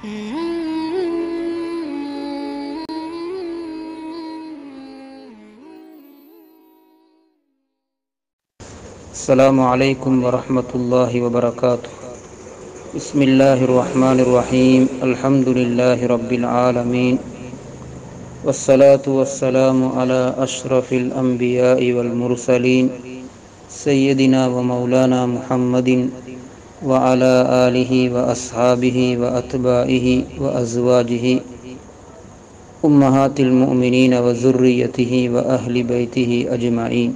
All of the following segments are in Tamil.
السلام عليكم ورحمة الله وبركاته بسم الله الرحمن الرحيم الحمد لله رب العالمين والصلاة والسلام على أشرف الأنبياء والمرسلين سيدنا ومولانا محمد وعلى آله وأصحابه وأتباعه وأزواجه أمهات المؤمنين وذريته وأهل بيته أجمعين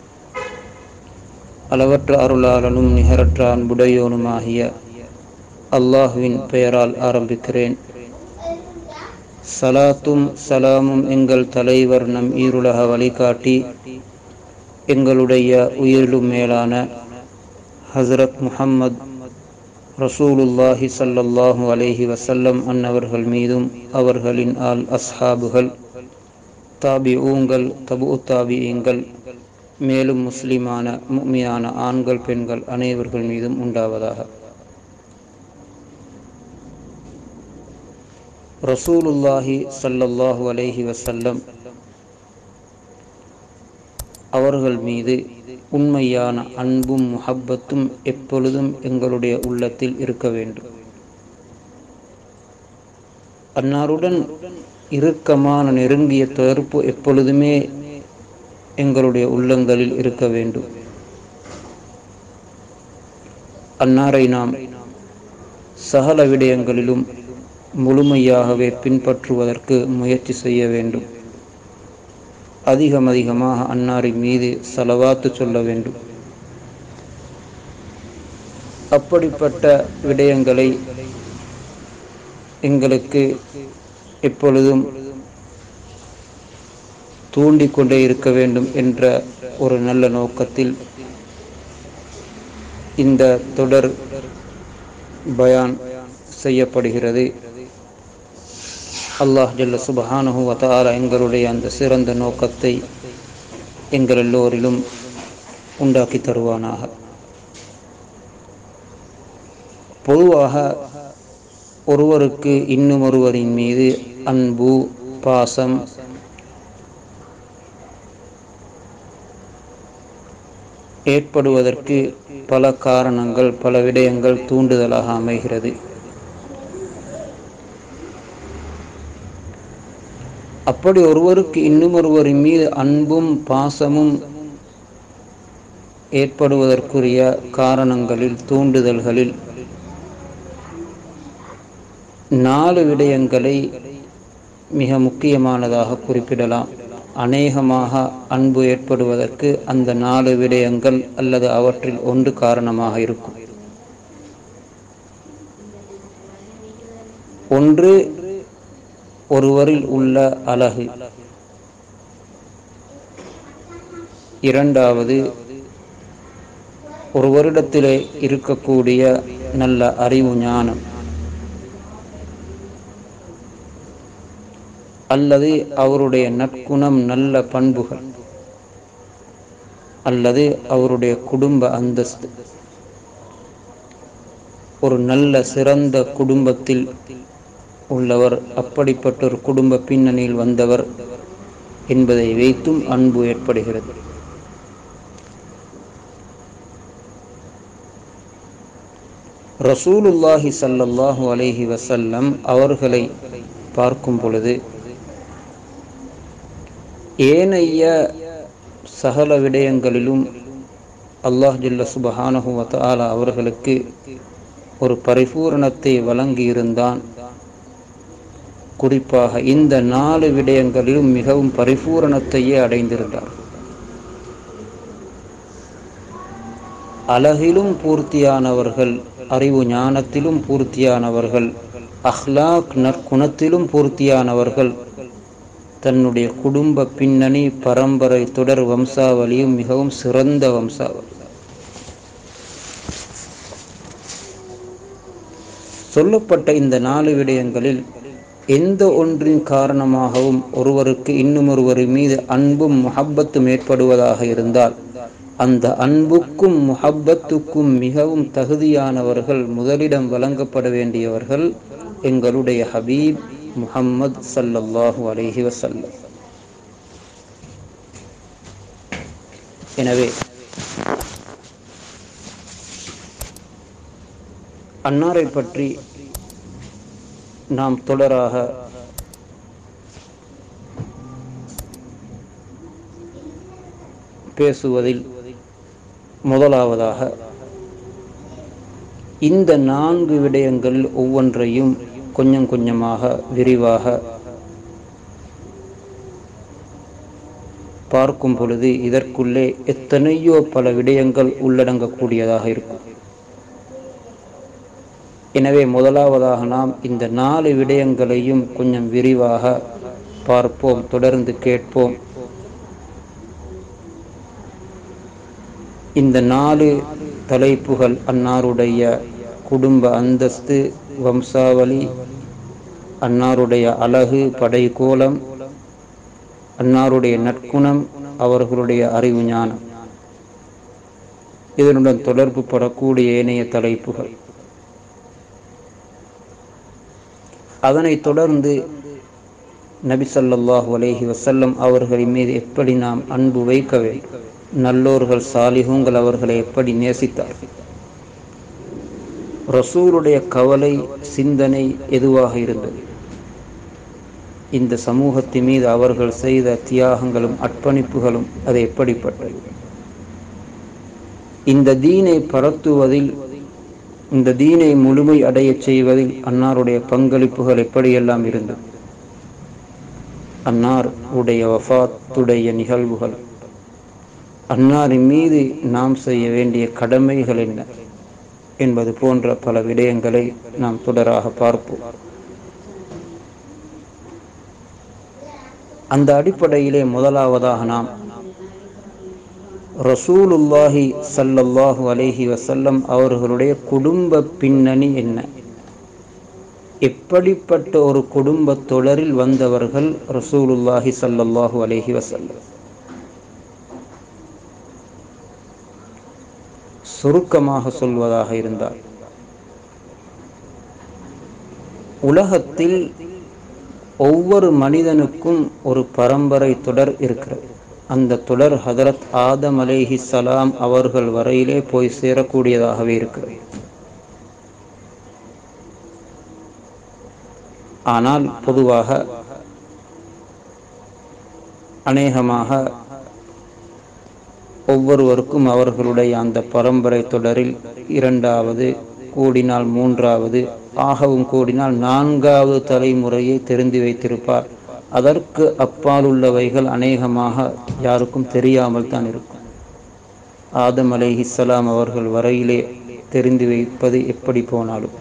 அளவற்ற அருளாளனும் நிகரற்ற அன்புடையோனுமாகிய அல்லாஹுவின் பெயரால் ஆரம்பிக்கிறேன் சலாத்தும் சலாமும் எங்கள் தலைவர் நம் ஈருலக வழிகாட்டி எங்களுடைய உயிரிலும் மேலான ஹசரத் முஹம்மத் ரசூலுல்லாஹி சல்லல்லாஹு அலைஹி வசல்லம் அன்னவர்கள் மீதும் அவர்களின் ஆல் அஸ்ஹாபுகள் தாபி ஊங்கள் தபு தாபியங்கள் மேலும் முஸ்லிமான முக்மியான ஆண்கள் பெண்கள் அனைவர்கள் மீதும் உண்டாவதாக ரசூலுல்லாஹி சல்லல்லாஹு அலைஹி வசல்லம் அவர்கள் மீது உண்மையான அன்பும் முஹப்பத்தும் எப்பொழுதும் எங்களுடைய உள்ளத்தில் இருக்க வேண்டும் அன்னாருடன் இறுக்கமான நெருங்கிய தொடர்பு எப்பொழுதுமே எங்களுடைய உள்ளங்களில் இருக்க வேண்டும் அன்னாரை நாம் சகல விடயங்களிலும் முழுமையாகவே பின்பற்றுவதற்கு முயற்சி செய்ய வேண்டும் அதிகம் அதிகமாக அன்னாரின் மீது செலவாத்து சொல்ல வேண்டும் அப்படிப்பட்ட விடயங்களை எங்களுக்கு எப்பொழுதும் தூண்டிக்கொண்டே இருக்க வேண்டும் என்ற ஒரு நல்ல நோக்கத்தில் இந்த தொடர் பயான் செய்யப்படுகிறது அல்லாஹ் ஜல்ல சுபஹானஹு வதாலா எங்களுடைய அந்த சிறந்த நோக்கத்தை எங்கள் எல்லோரிலும் உண்டாக்கி தருவானாக பொதுவாக ஒருவருக்கு இன்னும் ஒருவரின் மீது அன்பு பாசம் ஏற்படுவதற்கு பல காரணங்கள் பல விடயங்கள் தூண்டுதலாக அமைகிறது அப்படி ஒருவருக்கு இன்னும் ஒருவரின் மீது அன்பும் பாசமும் ஏற்படுவதற்குரிய காரணங்களில் தூண்டுதல்களில் நாலு விடயங்களை மிக முக்கியமானதாக குறிப்பிடலாம் அநேகமாக அன்பு ஏற்படுவதற்கு அந்த நாலு விடயங்கள் அல்லது அவற்றில் ஒன்று காரணமாக இருக்கும் ஒன்று ஒருவரில் உள்ள அழகு இரண்டாவது ஒருவரிடத்திலே இருக்கக்கூடிய நல்ல அறிவு ஞானம் அல்லது அவருடைய நற்குணம் நல்ல பண்புகள் அல்லது அவருடைய குடும்ப அந்தஸ்து ஒரு நல்ல சிறந்த குடும்பத்தில் உள்ளவர் அப்படிப்பட்ட ஒரு குடும்ப பின்னணியில் வந்தவர் என்பதை வைத்தும் அன்பு ஏற்படுகிறது ரசூலுல்லாஹி சல்லல்லாஹு அலைஹி வசல்லம் அவர்களை பார்க்கும் பொழுது ஏனைய சகல விடயங்களிலும் அல்லாஹ் ஜல்ல சுபஹானஹு வத்தாலா அவர்களுக்கு ஒரு பரிபூரணத்தை வழங்கியிருந்தான் குறிப்பாக இந்த நாலு விடயங்களிலும் மிகவும் பரிபூரணத்தையே அடைந்திருந்தார் அழகிலும் பூர்த்தியானவர்கள் அறிவு ஞானத்திலும் பூர்த்தியானவர்கள் அஹ்லாக் நற்குணத்திலும் பூர்த்தியானவர்கள் தன்னுடைய குடும்ப பின்னணி பரம்பரை தொடர் வம்சாவளியும் மிகவும் சிறந்த வம்சாவளி சொல்லப்பட்ட இந்த நாலு விடயங்களில் எந்த ஒன்றின் காரணமாகவும் ஒருவருக்கு இன்னும் ஒருவர் மீது அன்பும் முஹப்பத்தும் ஏற்படுவதாக இருந்தால் அந்த அன்புக்கும் முஹப்பத்துக்கும் மிகவும் தகுதியானவர்கள் முதலிடம் வழங்கப்பட வேண்டியவர்கள் எங்களுடைய ஹபீப் முஹம்மது சல்லல்லாஹு அலைஹி வஸல்லம் எனவே அன்னாரை பற்றி நாம் தொடராக பேசுவதில் முதலாவதாக இந்த நான்கு விடயங்களில் ஒவ்வொன்றையும் கொஞ்சம் கொஞ்சமாக விரிவாக பார்க்கும் பொழுது இதற்குள்ளே எத்தனையோ பல விடயங்கள் உள்ளடங்கக்கூடியதாக இருக்கும் எனவே முதலாவதாக நாம் இந்த நாலு விடயங்களையும் கொஞ்சம் விரிவாக பார்ப்போம் தொடர்ந்து கேட்போம் இந்த நாலு தலைப்புகள் அன்னாருடைய குடும்ப அந்தஸ்து வம்சாவளி அன்னாருடைய அழகு படைகோலம் அன்னாருடைய நற்குணம் அவர்களுடைய அறிவு ஞானம் இதனுடன் தொடர்பு படக்கூடிய ஏனைய தலைப்புகள் அதனைத் தொடர்ந்து நபி ஸல்லல்லாஹு அலைஹி வஸல்லம் அவர்களின் மீது எப்படி நாம் அன்பு வைக்க வேண்டும் நல்லோர்கள் சாலிஹூங்கள் அவர்களை எப்படி நேசித்தார் ரசூலுடைய கவலை சிந்தனை எதுவாக இருந்தது இந்த சமூகத்தின் மீது அவர்கள் செய்த தியாகங்களும் அர்ப்பணிப்புகளும் அது எப்படிப்பட்டது இந்த தீனை பரத்துவதில் இந்த தீனை முழுமை அடையச் செய்வதில் அன்னாருடைய பங்களிப்புகள் எப்படியெல்லாம் இருந்தது அன்னார் உடைய வஃபாத்துடைய நிகழ்வுகள் அன்னாரின் மீது நாம் செய்ய வேண்டிய கடமைகள் என்ன என்பது போன்ற பல விடயங்களை நாம் தொடராக பார்ப்போம் அந்த அடிப்படையிலே முதலாவதாக நாம் ரசூலுல்லாஹி சல்லல்லாஹு அலைஹி வசல்லம் அவர்களுடைய குடும்ப பின்னணி என்ன எப்படிப்பட்ட ஒரு குடும்ப தொடரில் வந்தவர்கள் ரசூலுல்லாஹி சல்லல்லாஹு அலைஹி வசல்லம் சுருக்கமாக சொல்வதாக இருந்தால் உலகத்தில் ஒவ்வொரு மனிதனுக்கும் ஒரு பரம்பரை தொடர் இருக்கிறது அந்த தொடர் ஹதரத் ஆதம் அலேஹி சலாம் அவர்கள் வரையிலே போய் சேரக்கூடியதாகவே இருக்கிறது ஆனால் பொதுவாக அநேகமாக ஒவ்வொருவருக்கும் அவர்களுடைய அந்த பரம்பரை தொடரில் இரண்டாவது கூடினால் மூன்றாவது ஆகவும் கூடினால் நான்காவது தலைமுறையை தெரிந்து வைத்திருப்பார் அதற்கு அப்பால் உள்ளவைகள் அநேகமாக யாருக்கும் தெரியாமல் தான் இருக்கும் ஆதம் அலைஹிஸ்ஸலாம் அவர்கள் வரையிலே தெரிந்து வைப்பது எப்படி போனாலும்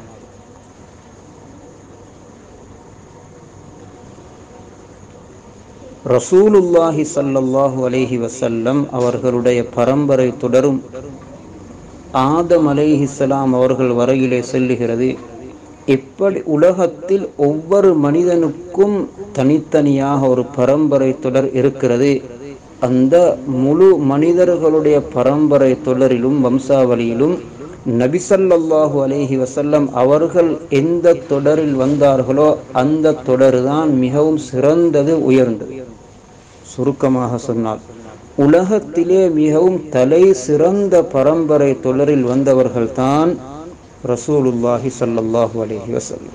ரசூலுல்லாஹி சல்லல்லாஹு அலைஹி வசல்லம் அவர்களுடைய பரம்பரை தொடரும் ஆதம் அலைஹிஸ்ஸலாம் அவர்கள் வரையிலே செல்லுகிறது எப்படி உலகத்தில் ஒவ்வொரு மனிதனுக்கும் தனித்தனியாக ஒரு பரம்பரை தொடர் இருக்கிறது அந்த முழு மனிதர்களுடைய பரம்பரை தொடரிலும் வம்சாவளியிலும் நபிசல்லாஹு அலேஹி வசல்லம் அவர்கள் எந்த தொடரில் வந்தார்களோ அந்த தொடர்தான் மிகவும் சிறந்தது உயர்ந்தது சுருக்கமாக சொன்னால் உலகத்திலே மிகவும் தலை சிறந்த பரம்பரை தொடரில் வந்தவர்கள்தான் ரசூலுல்லாஹி சல்லல்லாஹு அலைஹி வஸல்லம்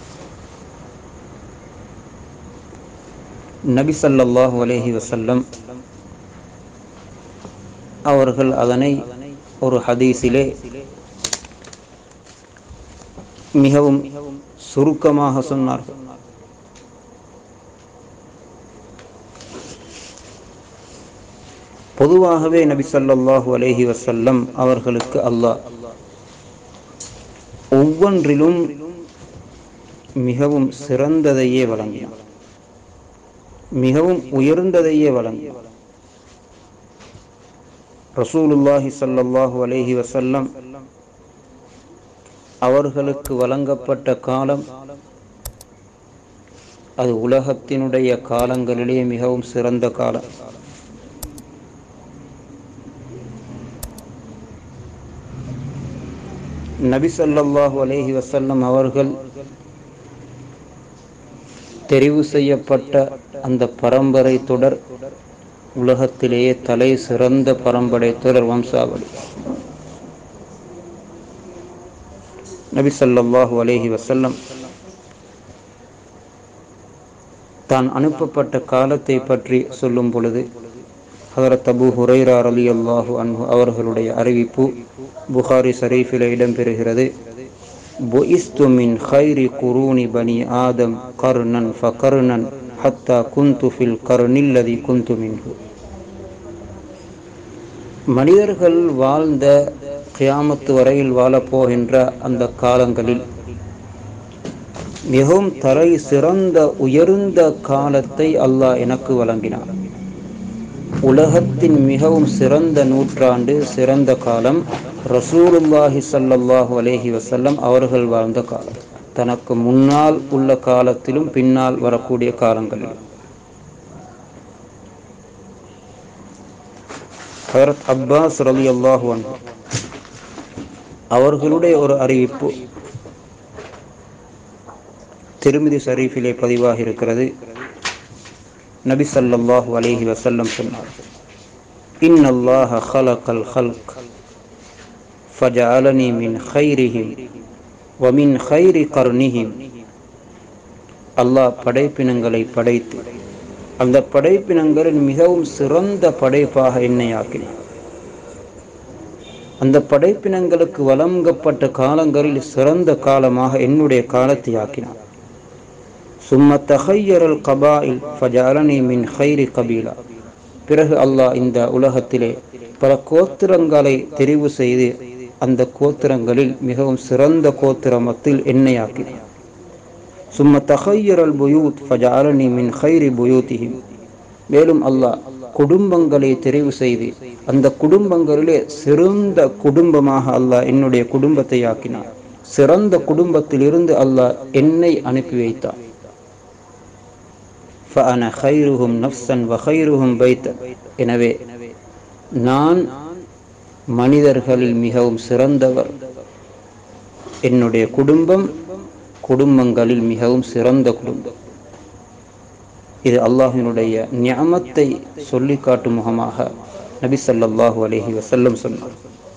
நபி ஸல்லல்லாஹு அலைஹி வஸல்லம் அவர்கள் அதனை ஒரு ஹதீஸிலே மிகவும் சுருக்கமாக சொன்னார்கள் பொதுவாகவே நபி ஸல்லல்லாஹு அலைஹி வஸல்லம் அவர்களுக்கு அல்லாஹ் ஒவ்வொன்றிலும் மிகவும் சிறந்ததையே வழங்கினார் மிகவும் உயர்ந்ததையே வழங்கினார் ரசூலுல்லாஹி ஸல்லல்லாஹு அலைஹி வஸல்லம் அவர்களுக்கு வழங்கப்பட்ட காலம் அது உலகத்தினுடைய காலங்களிலே மிகவும் சிறந்த காலம் நபி ஸல்லல்லாஹு அலைஹி வஸல்லம் அவர்கள் தெரிவு செய்யப்பட்ட அந்த பரம்பரை தொடர் உலகத்திலேயே தலை சிறந்த பரம்பரை தொடர் வம்சாவளி நபி ஸல்லல்லாஹு அலைஹி வஸல்லம் தான் அனுப்பப்பட்ட காலத்தை பற்றி சொல்லும் பொழுது ஹதரத் அபு ஹுரைரா ரலியல்லாஹு அன்ஹு அவர்களுடைய அறிவிப்பு புகாரி ஷரீஃபில் இடம்பெறுகிறது புஇஸ்து மின் خير قرون بني آدم قرنا فقرنا حتى كنت في القرن الذي كنت منه மனிதர்கள் வாழ்ந்த கியாமத்து வரையில் வாழப்போகின்ற அந்த காலங்களில் மிகவும் தரை சிறந்த உயர்ந்த காலத்தை அல்லாஹ் எனக்கு வழங்கினான் உலகத்தின் மிகவும் சிறந்த நூற்றாண்டு சிறந்த காலம் ரசூலுல்லாஹி ஸல்லல்லாஹு அலைஹி வஸல்லம் அவர்கள் வாழ்ந்த காலம் தனக்கு முன்னால் உள்ள காலத்திலும் பின்னால் வரக்கூடிய காலங்களில் ஹரத் அப்பாஸ் ரலி அல்லாஹு அன்ஹு அவர்களுடைய ஒரு அறிவிப்பு திருமிதி ஷரீஃபிலே பதிவாக இருக்கிறது நபி ஸல்லல்லாஹு அலைஹி வஸல்லம் சொன்னார் இன் அல்லாஹ خلقல் خلق فجعلني من خيرهم ومن خير قرنهم அல்லாஹ் படைப்பினங்களை படைத்து அந்த படைப்பினங்களில் மிகவும் சிறந்த படைப்பாக என்னை ஆக்கினார் அந்த படைப்பினங்களுக்கு வழங்கப்பட்ட காலங்களில் சிறந்த காலமாக என்னுடைய காலத்தை ஆக்கினார் சும்ம தஹையரல் கபாயில் ஃபஜாலனி மின் ஹைரி கபீலா பிறகு அல்லாஹ் இந்த உலகத்திலே பல கோத்திரங்களை தெரிவு செய்து அந்த கோத்திரங்களில் மிகவும் சிறந்த கோத்திரமத்தில் என்னை ஆக்கினார் சும்ம தஹையரல் புயூத் ஃபஜாலனி மின் ஹைரி புயூத்திஹிம் மேலும் அல்லாஹ் குடும்பங்களை தெரிவு செய்து அந்த குடும்பங்களிலே சிறந்த குடும்பமாக அல்லாஹ் என்னுடைய குடும்பத்தை ஆக்கினார் சிறந்த குடும்பத்திலிருந்து அல்லாஹ் என்னை அனுப்பி வைத்தார் فأنا خيرهم نفسا وخيرهم بيتا எனவே நான் மனிதர்களில் மிகவும் சிறந்தவர் என்னுடைய குடும்பம் குடும்பங்களில் மிகவும் சிறந்த குடும்பம் இது அல்லாஹினுடைய ஞாமத்தை சொல்லி காட்டும் முகமாக நபி ஸல்லல்லாஹு அலைஹி வஸல்லம் சொன்னார்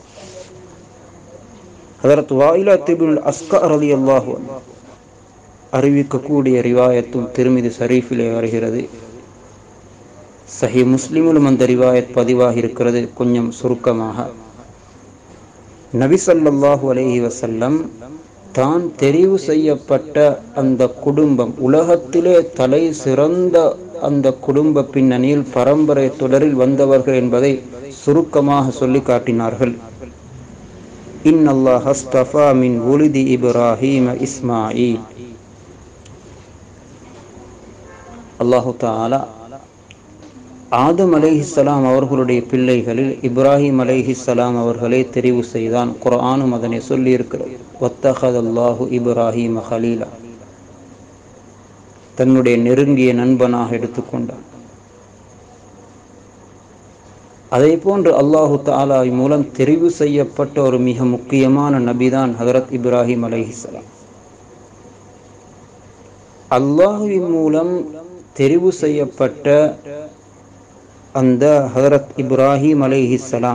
ஹதரத் வாயிலா திபுல் அஸ்கா ரலியல்லாஹு அன்ஹு அறிவிக்கக்கூடிய ரிவாயத்தும் திருமிதி ஷரீஃபிலே வருகிறது சஹி முஸ்லிமிலும் அந்த ரிவாயத் பதிவாகி இருக்கிறது கொஞ்சம் சுருக்கமாக நபி ஸல்லல்லாஹு அலைஹி வஸல்லம் தான் தெரிவு செய்யப்பட்ட அந்த குடும்பம் உலகத்திலே தலை சிறந்த அந்த குடும்ப பின்னணியில் பரம்பரை தொடரில் வந்தவர்கள் என்பதை சுருக்கமாக சொல்லி காட்டினார்கள் இன் அல்லாஹ் ஹஸ்தஃபா மின் உலிதி இப்ராஹீம இஸ்மாயில் அல்லாஹு தாலா ஆதம் அலைஹிஸ்ஸலாம் அவர்களுடைய பிள்ளைகளில் இப்ராஹிம் அலைஹிஸ்ஸலாம் அவர்களை தெரிவு செய்தான் குர்ஆனும் அதனை சொல்லி இருக்கிறது ஒத்தஹதல்லாஹு இப்ராஹிம் ஹலீலா தன்னுடைய நெருங்கிய நண்பனாக எடுத்துக்கொண்டான் அதே போன்று அல்லாஹு தாலா மூலம் தெரிவு செய்யப்பட்ட ஒரு மிக முக்கியமான நபிதான் ஹதரத் இப்ராஹிம் அலைஹிஸ்ஸலாம் அல்லாஹுவின் மூலம் தெரிவு செய்யப்பட்ட அந்த ஹதரத் இப்ராஹிம் அலைஹிஸ்ஸலாம்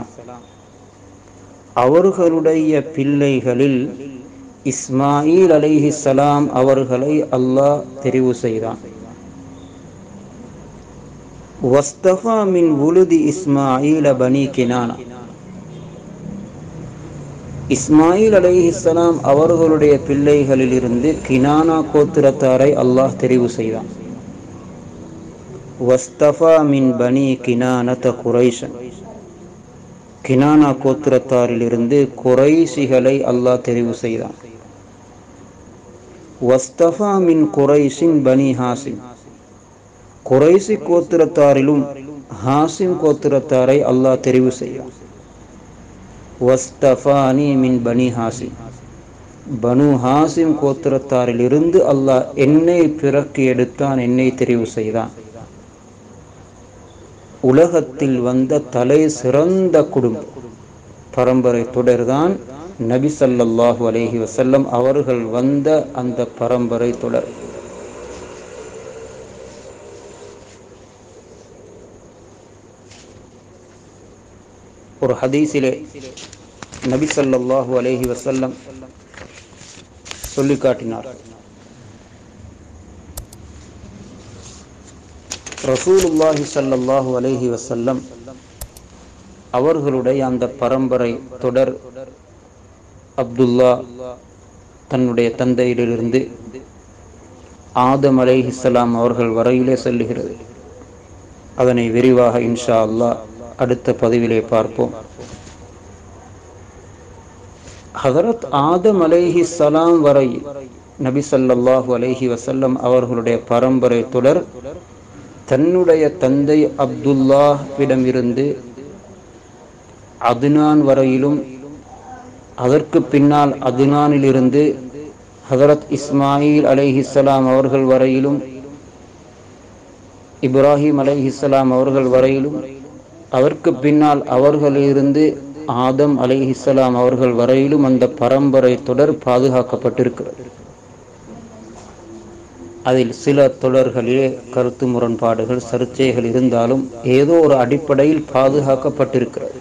அவர்களுடைய பிள்ளைகளில் இஸ்மாயில் அலைஹிஸ்ஸலாம் அவர்களை அல்லாஹ் தெரிவு செய்தான் வஸ்தஃபா மின் உலுதி இஸ்மாயில் பனி கினானா இஸ்மாயில் அலைஹிஸ்ஸலாம் அவர்களுடைய பிள்ளைகளில் இருந்து கினானா கோத்திரத்தாரை அல்லாஹ் தெரிவு செய்தான் வஸ்தஃபா மின் பனி கினானத குரைஷன் கினானா கோத்திரத்தாரிலிருந்து குறைசிகளை அல்லாஹ் தெரிவு செய்தான் வஸ்தஃபா மின் குறைஷின் பனி ஹாசிம் குறைசி கோத்திரத்தாரிலும் ஹாசிம் கோத்திரத்தாரை அல்லாஹ் தெரிவு செய்தான் வஸ்தஃபானி மின் பனி ஹாசிம் பனு ஹாசிம் கோத்திரத்தாரிலிருந்து அல்லாஹ் என்னை பிறக்கி எடுத்தான் என்னை தெரிவு செய்தான் உலகத்தில் வந்த தலை சிறந்த குடும்பம் பரம்பரை தொடர்தான் நபி ஸல்லல்லாஹு அலைஹி வஸல்லம் அவர்கள் வந்த அந்த பரம்பரை தொடர் ஒரு ஹதீஸிலே நபி ஸல்லல்லாஹு அலைஹி வஸல்லம் சொல்லி காட்டினார் ரசூலுல்லாஹி ஸல்லல்லாஹு அலைஹி வஸல்லம் அவர்களுடைய அந்த பரம்பரை தொடர் அப்துல்லா தன்னுடைய தந்தையிலிருந்து ஆதம் அலைஹிஸ்ஸலாம் அவர்கள் வரையிலே செல்லுகிறது அதனை விரிவாக இன்ஷா அல்லாஹ் அடுத்த பதிவிலே பார்ப்போம் ஹதரத் ஆதம் அலைஹி சலாம் வரை நபி ஸல்லல்லாஹு அலைஹி வஸல்லம் அவர்களுடைய பரம்பரை தொடர் தன்னுடைய தந்தை அப்துல்லாஹ்விடமிருந்து அதுனான் வரையிலும் அதற்கு பின்னால் அதுனானிலிருந்து ஹதரத் இஸ்மாயில் அலைஹிஸ்ஸலாம் அவர்கள் வரையிலும் இப்ராஹிம் அலைஹிஸ்ஸலாம் அவர்கள் வரையிலும் அதற்கு பின்னால் அவர்களிலிருந்து ஆதம் அலைஹிஸ்ஸலாம் அவர்கள் வரையிலும் அந்த பரம்பரை தொடர் பாதுகாக்கப்பட்டிருக்கிறது அதில் சில தொடர்களிலே கருத்து முரண்பாடுகள் சர்ச்சைகள் இருந்தாலும் ஏதோ ஒரு அடிப்படையில் பாதுகாக்கப்பட்டிருக்கிறது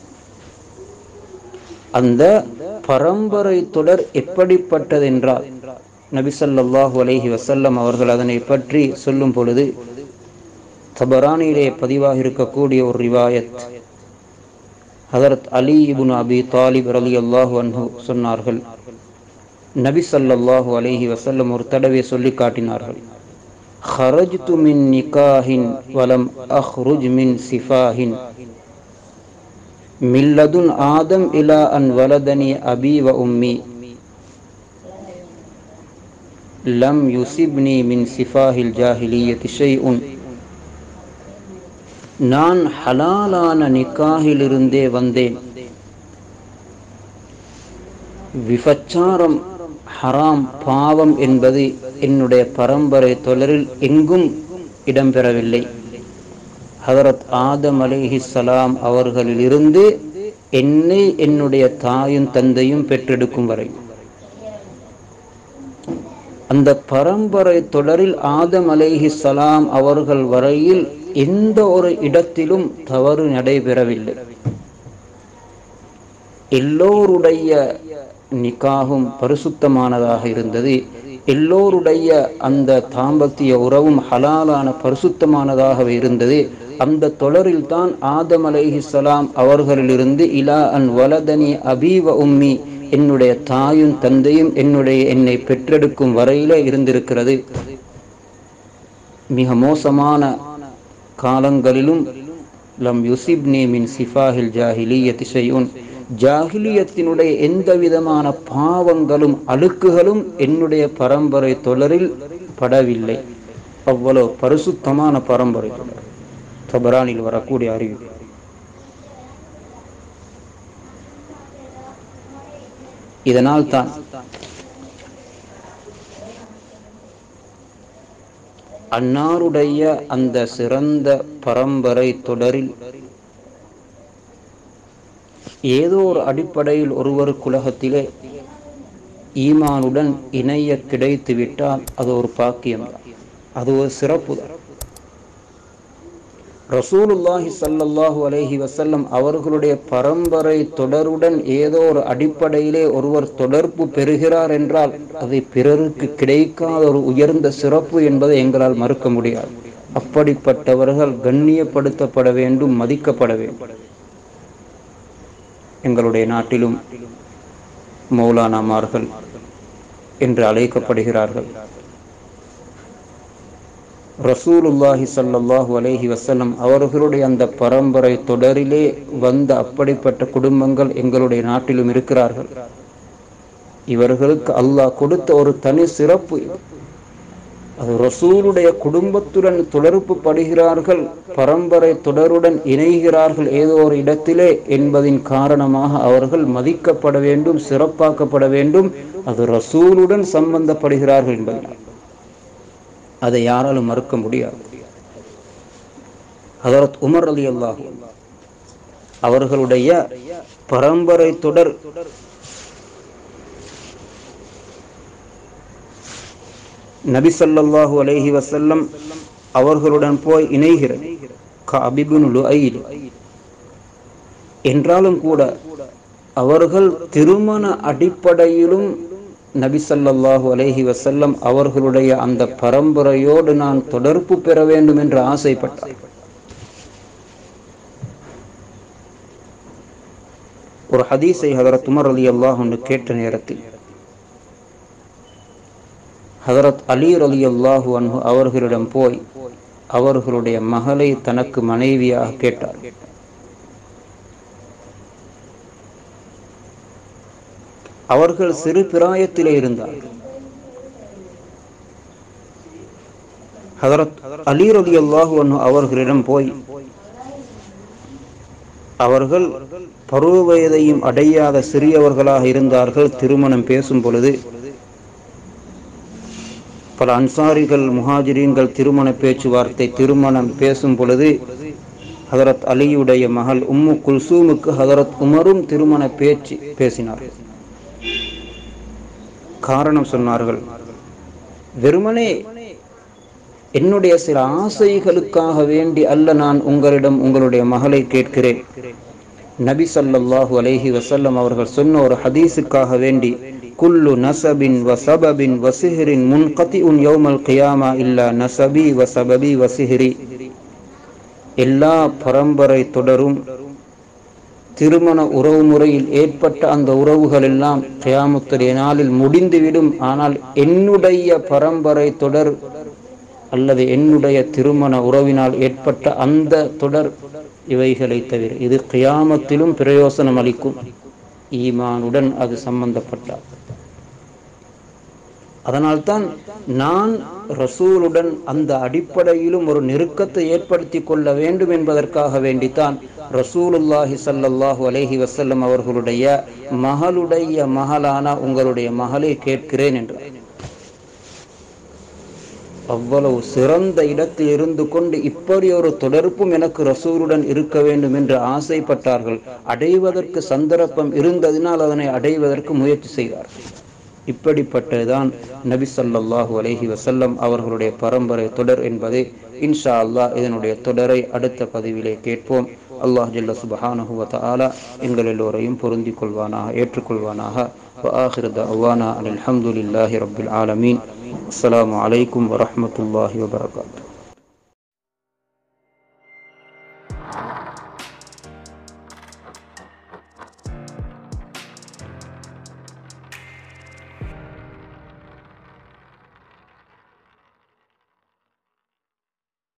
அந்த பரம்பரை தொடர் எப்படிப்பட்டதென்றால் நபிசல்லாஹு அலைஹி வசல்லம் அவர்கள் அதனை பற்றி சொல்லும் பொழுது தபரானிலே பதிவாக இருக்கக்கூடிய ஒரு ரிவாயத் ஹதரத் அலி இபுன் அபி தாலிப் ரலி அல்லாஹு அன்ஹு சொன்னார்கள் நபி சல்லாஹூ அலைஹி வசல்லம் ஒரு தடவை சொல்லி காட்டினார்கள் خرجت من نكاح ولم أخرج من سفاه من لدن آدم إلى أن ولدني أبي وأمي لم يصبني من سفاه الجاهلية شيء நான் ஹலாலான நிக்காகிலிருந்தே வந்தேன் விபச்சாரம் ஹராம் பாவம் என்பது என்னுடைய பரம்பரை தொடரில் எங்கும் இடம்பெறவில்லை ஹதரத் ஆதம் அலிஹிஸ்ஸலாம் அவர்களிலிருந்து என்னை என்னுடைய தாயும் தந்தையும் பெற்றெடுக்கும் வரை அந்த பரம்பரை தொடரில் ஆதம் அலைஹிஸ்ஸலாம் அவர்கள் வரையில் எந்த ஒரு இடத்திலும் தவறு நடைபெறவில்லை எல்லோருடைய நிக்காகும் பரிசுத்தமானதாக இருந்தது எல்லோருடைய அந்த தாம்பத்திய உறவும் ஹலாலான பரிசுத்தமானதாகவே இருந்தது அந்த தொடரில் தான் ஆதம் அலைஹிஸ்ஸலாம் அவர்களிலிருந்து இலா அன் வலதனி அபீவ உம்மி என்னுடைய தாயும் தந்தையும் என்னுடைய என்னை பெற்றெடுக்கும் வரையிலே இருந்திருக்கிறது மிக மோசமான காலங்களிலும் லம் யுசிப்னி மின் சிஃபாஹில் ஜாஹிலியத் ஷைஉன் ஜாகிலியத்தினுடைய எந்த விதமான பாவங்களும் அழுக்குகளும் என்னுடைய பரம்பரை தொடரில் படவில்லை அவ்வளவு பரிசுத்தமான பரம்பரை தொடர் தபரானில் வரக்கூடிய அறிவு இதனால் தான் அன்னாருடைய அந்த சிறந்த பரம்பரை தொடரில் ஏதோ ஒரு அடிப்படையில் ஒருவருக்கு உலகத்திலே ஈமானுடன் இணைய கிடைத்து விட்டால் அது ஒரு பாக்கியம்தான் அது ஒரு சிறப்பு தான் ரசூலுல்லாஹி சல்லல்லாஹு அலைஹி வசல்லம் அவர்களுடைய பரம்பரை தொடருடன் ஏதோ ஒரு அடிப்படையிலே ஒருவர் தொடர்பு பெறுகிறார் என்றால் அதை பிறருக்கு கிடைக்காத ஒரு உயர்ந்த சிறப்பு என்பதை எங்களால் மறுக்க முடியாது அப்படிப்பட்டவர்கள் கண்ணியப்படுத்தப்பட வேண்டும் மதிக்கப்பட வேண்டும் எங்களுடைய நாட்டிலும் மௌலானாமார்கள் என்று அழைக்கப்படுகிறார்கள் ரசூலுல்லாஹி சல்லாஹூ அலேஹி வசல்லம் அவர்களுடைய அந்த பரம்பரை தொடரிலே வந்த அப்படிப்பட்ட குடும்பங்கள் எங்களுடைய நாட்டிலும் இருக்கிறார்கள் இவர்களுக்கு அல்லாஹ் கொடுத்த ஒரு தனி சிறப்பு அது ரசூலுடைய குடும்பத்துடன் தொடர்பு படுகிறார்கள் பரம்பரை தொடருடன் இணைகிறார்கள் ஏதோ ஒரு இடத்திலே என்பதின் காரணமாக அவர்கள் மதிக்கப்பட வேண்டும் சிறப்பாக்கப்பட வேண்டும் அது ரசூலுடன் சம்பந்தப்படுகிறார்கள் என்பதனால் அதை யாராலும் மறுக்க முடியாது ஹதரத் உமர் அலி அல்லாஹு அவர்களுடைய பரம்பரை தொடர் நபி ஸல்லல்லாஹு அலைஹி வஸல்லம் அவர்களுடன் போய் இணைகிறது கஅபிபுன் லுஐல் என்றாலும் கூட அவர்கள் திருமண அடிப்படையிலும் நபி ஸல்லல்லாஹு அலைஹி வஸல்லம் அவர்களுடைய அந்த பரம்பரையோடு நான் தொடர்பு பெற வேண்டும் என்று ஆசைப்பட்டார் ஒரு ஹதீஸை ஹதரத் உமர் அலி அல்லாஹ் கேட்ட நேரத்தில் ஹதரத் அலி அலி அல்லாஹு அன்ஹு அவர்களிடம் போய் அவர்களுடைய மகளை தனக்கு மனைவியாக கேட்டார் அவர்கள் சிறு பிராயத்திலே இருந்தார்கள் ஹதரத் அலி ரலி அல்லாஹு அன்ஹு அவர்களிடம் போய் அவர்கள் பருவ வயதையும் அடையாத சிறியவர்களாக இருந்தார்கள் திருமணம் பேசும் பொழுது பல அன்சாரிகள் முஹாஜிரீன்கள் திருமண பேச்சுவார்த்தை திருமணம் பேசும் பொழுது ஹதரத் அலியுடைய மகள் உம்மு குல்சூமுக்கு ஹதரத் உமரும் திருமண பேச்சு பேசினார் காரணம் சொன்னார்கள் வெறுமனே என்னுடைய சில ஆசைகளுக்காக வேண்டி அல்ல நான் உங்களிடம் உங்களுடைய மகளை கேட்கிறேன் நபி ஸல்லல்லாஹு அலைஹி வஸல்லம் அவர்கள் சொன்ன ஒரு ஹதீஸுக்காக வேண்டி குல்லு நசபின் வசபபின் வசிஹரின் முன்கதிஉன் யௌமல் கியாமா இல்லா நசபி வசபபி வசிஹரி எல்லா பரம்பரை தொடரும் திருமண உறவு முறையில் ஏற்பட்ட அந்த உறவுகள் எல்லாம் கியாமத்துடைய நாளில் முடிந்துவிடும் ஆனால் என்னுடைய பரம்பரை தொடர் அல்லது என்னுடைய திருமண உறவினால் ஏற்பட்ட அந்த தொடர் இவைகளை தவிர இது கியாமத்திலும் பிரயோசனம் அளிக்கும் ஈமானுடன் அது சம்பந்தப்பட்டார் அதனால்தான் நான் ரசூலுடன் அந்த அடிப்படையிலும் ஒரு நெருக்கத்தை ஏற்படுத்தி கொள்ள வேண்டும் என்பதற்காக வேண்டித்தான் ரசூலுல்லாஹி ஸல்லல்லாஹு அலைஹி வஸல்லம் அவர்களுடைய மகளுடைய மகளான உங்களுடைய மகளை கேட்கிறேன் என்றார் அவ்வளவு சிறந்த இடத்தில் இருந்து கொண்டு இப்படி ஒரு தொடர்பும் எனக்கு ரசூலுடன் இருக்க வேண்டும் என்று ஆசைப்பட்டார்கள் அடைவதற்கு சந்தர்ப்பம் இருந்ததினால் அதனை அடைவதற்கு முயற்சி செய்தார்கள் இப்படிப்பட்டதுதான் நபி ஸல்லல்லாஹு அலைஹி வஸல்லம் அவர்களுடைய பரம்பரை தொடர் என்பது இன்ஷா அல்லாஹ் இதனுடைய தொடரை அடுத்த பதிவிலே கேட்போம் அல்லாஹ் ஜல்ல சுபஹானஹு வ தஆலா எங்கள் எல்லோரையும் பொருந்திக் கொள்வானாக ஏற்றுக்கொள்வானாக وآخر دعوانا أن الحمد لله رب العالمين السلام عليكم ورحمة الله وبركاته